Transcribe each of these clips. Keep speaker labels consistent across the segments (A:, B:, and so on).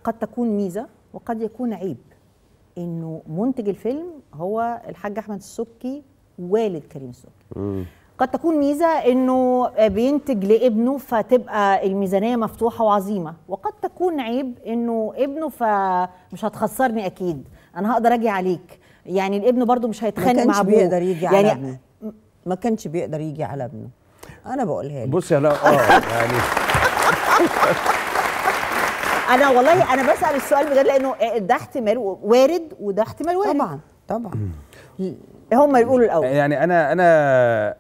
A: قد تكون ميزه وقد يكون عيب انه منتج الفيلم هو الحاج احمد السبكي والد كريم السبكي قد تكون ميزه انه بينتج لابنه فتبقى الميزانيه مفتوحه وعظيمه وقد تكون عيب انه ابنه فمش هتخسرني اكيد انا هقدر اجي عليك يعني الابن برضو مش
B: ما
A: هيتخانق مع
B: كانش
A: ابوه
B: بيقدر يجي على
A: يعني
B: ابنه ما كانش بيقدر يجي على ابنه انا بقولها لك
C: بصي لا اه يعني
A: انا والله انا بسال السؤال بجد لانه ده احتمال وارد وده احتمال وارد
B: طبعا طبعا
A: هم يقولوا الاول
C: يعني انا انا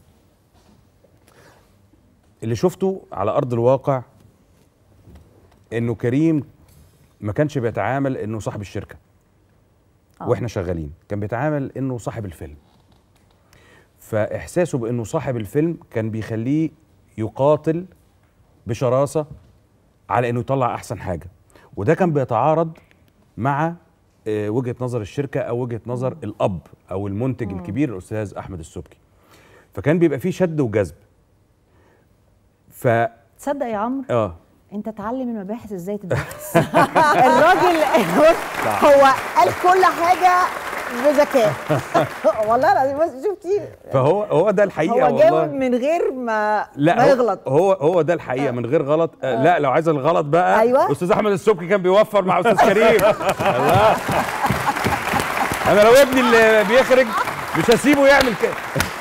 C: اللي شفته على ارض الواقع انه كريم ما كانش بيتعامل انه صاحب الشركه
A: آه.
C: واحنا شغالين كان بيتعامل انه صاحب الفيلم فاحساسه بانه صاحب الفيلم كان بيخليه يقاتل بشراسه على انه يطلع احسن حاجه وده كان بيتعارض مع آه، وجهه نظر الشركه او وجهه نظر الاب او المنتج الكبير الاستاذ احمد السبكي فكان بيبقى فيه شد وجذب ف
A: تصدق يا عمرو
C: اه
A: انت اتعلم المباحث ازاي تبحث الراجل بص، هو قال كل حاجه بذكاء والله العظيم بص شفتي
C: فهو هو ده الحقيقه
A: هو جاوب
C: والله
A: من غير ما
C: لا
A: ما
C: هو-
A: يغلط
C: هو هو ده الحقيقه من غير غلط آه. لا لو عايز الغلط بقى
A: أيوة.
C: استاذ احمد السبكي كان بيوفر مع استاذ كريم الله انا لو ابني اللي بيخرج مش هسيبه يعمل كده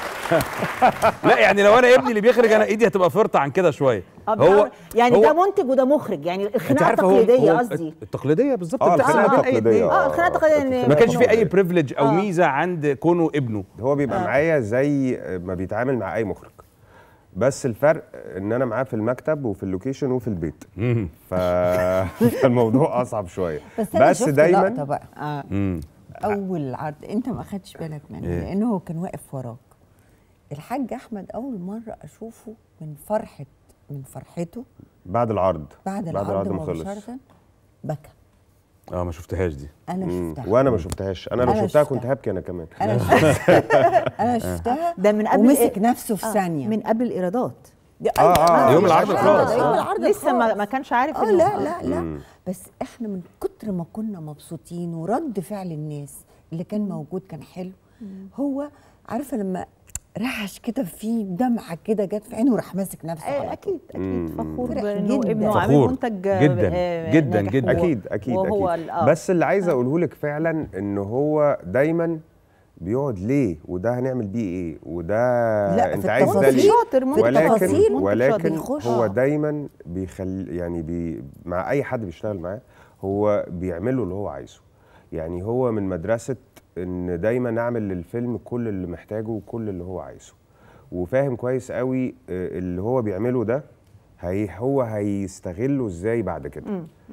C: لا يعني لو انا ابني اللي بيخرج انا ايدي هتبقى فرطه عن كده شويه
A: آه، بتعمل- يعني
C: هو-
A: ده منتج وده مخرج يعني
C: انت
A: الخناقه
C: عارفه هو
A: التقليديه
C: هو
A: قصدي
C: التقليديه بالظبط
D: آه،
C: بتحصل ما
D: الخناقة
C: بين اي
D: التقليدية،
C: اتنين
A: اه الخناقه التقليديه إن-
C: ما كانش في اي
A: إنه-
C: بريفليج او
A: آه.
C: ميزه عند كونه ابنه
D: هو بيبقى معايا زي ما بيتعامل مع اي مخرج بس الفرق ان انا معاه في المكتب وفي اللوكيشن وفي البيت
C: مم.
D: ف... فالموضوع اصعب شويه
B: بس انا
D: بس
B: شفت
D: دايما
B: لقطه بقى
A: آه.
C: مم.
B: اول عرض انت ما خدتش بالك منه
C: إيه؟
B: لانه هو كان واقف وراك الحاج احمد اول مره اشوفه من فرحه من فرحته
D: بعد العرض
B: بعد
D: بعد
B: العرض
D: ما خلص
B: مباشره بكى
C: اه ما شفتهاش دي
B: انا
D: مم.
B: شفتها
D: وانا ما شفتهاش انا لو
B: أنا
D: شفتها
B: شفتها.
D: كنت هبكي انا كمان
B: انا شفتها انا شفتها
A: ده من قبل
B: ومسك
A: إيه؟
B: نفسه في
A: آه،
B: ثانيه
A: من قبل الايرادات
B: دي-
D: آه، آه،
B: أيوة،
C: يوم العرض
B: مش
C: خالص.
B: يوم
C: آه.
B: العرض
A: لسه ما,
B: خالص.
A: ما كانش عارف
B: اه
A: إنه-
B: لا لا لا
D: مم.
B: بس احنا من كتر ما كنا مبسوطين ورد فعل الناس اللي كان موجود كان حلو هو عارفه لما رعش كده في دمعه كده جت في عينه وراح ماسك نفسه على
A: آه،
B: طول.
A: اكيد اكيد
D: مم.
A: فخور
B: فرح
A: بانه
B: جداً.
A: ابنه عامل
C: فخور.
A: منتج
C: جداً،
A: آه،
C: جداً،
A: ناجح
C: جداً.
A: و-
D: اكيد اكيد
A: وهو
D: اكيد
A: ال- آه.
D: بس اللي عايز اقوله لك فعلا ان هو دايما بيقعد ليه وده هنعمل بيه ايه وده
B: لا،
D: انت
B: في
D: عايز ده
B: التفاصيل.
D: ليه
A: شاطر منتج
D: ولكن
B: التفاصيل
D: ولكن
B: بيخش.
D: هو
B: آه.
D: دايما بيخلي يعني بي مع اي حد بيشتغل معاه هو بيعمل له اللي هو عايزه يعني هو من مدرسه ان دايما اعمل للفيلم كل اللي محتاجه وكل اللي هو عايزه وفاهم كويس قوي آه، اللي هو بيعمله ده هي هو هيستغله ازاي بعد كده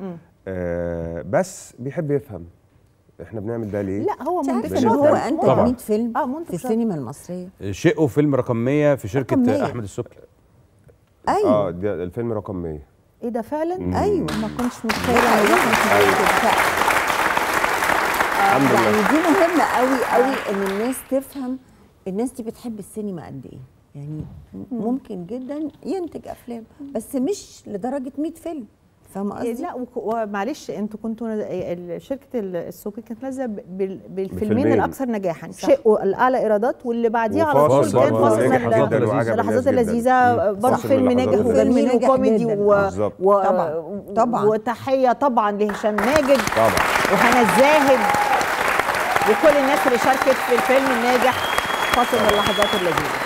D: آه بس بيحب يفهم احنا بنعمل ده ليه
A: لا هو
B: انت
A: منتج
B: عارفه ان هو
D: شاطر.
B: انتج
C: طبعاً.
B: 100 فيلم
A: آه، منتج
B: في
A: شاطر.
B: السينما المصريه
C: شقه فيلم رقم 100 في شركه
B: رقم 100.
C: احمد السبكي
B: ايوه
D: اه ده الفيلم رقم 100
A: ايه ده فعلا
B: ايوه
A: ما كنتش
B: ده
A: متخيله
B: حقيقي.
D: الحمد
B: يعني
D: لله
B: دي مهمه قوي قوي ان الناس تفهم الناس دي بتحب السينما قد ايه يعني ممكن جدا ينتج افلام بس مش لدرجه 100 فيلم فاهمه
A: إيه،
B: قصدي
A: لا وك- ومعلش انتوا كنتوا ند- ال- شركه ال- السوقي كانت نازله ب- بال- بالفيلمين
D: بفيلمين.
A: الاكثر نجاحا شقوا الاعلى ايرادات واللي بعديه على
D: وفاصل
A: طول كان
C: برضه
A: فاصل
C: نجح
A: ال-
C: جداً
D: وعجب
A: اللحظات
D: الناس جداً.
A: اللذيذه
D: مم.
A: برضه
D: فاصل
A: فيلم
D: اللحظات
A: ناجح
D: اللذيذة.
A: وجميل
B: نجح
A: وكوميدي
B: جداً.
A: و...
D: بالظبط.
A: و...
B: طبعاً. طبعاً.
A: وتحيه طبعا لهشام ماجد
D: طبعا
A: وهنا الزاهد وكل الناس اللي شاركت في الفيلم الناجح فاصل من اللحظات اللذيذه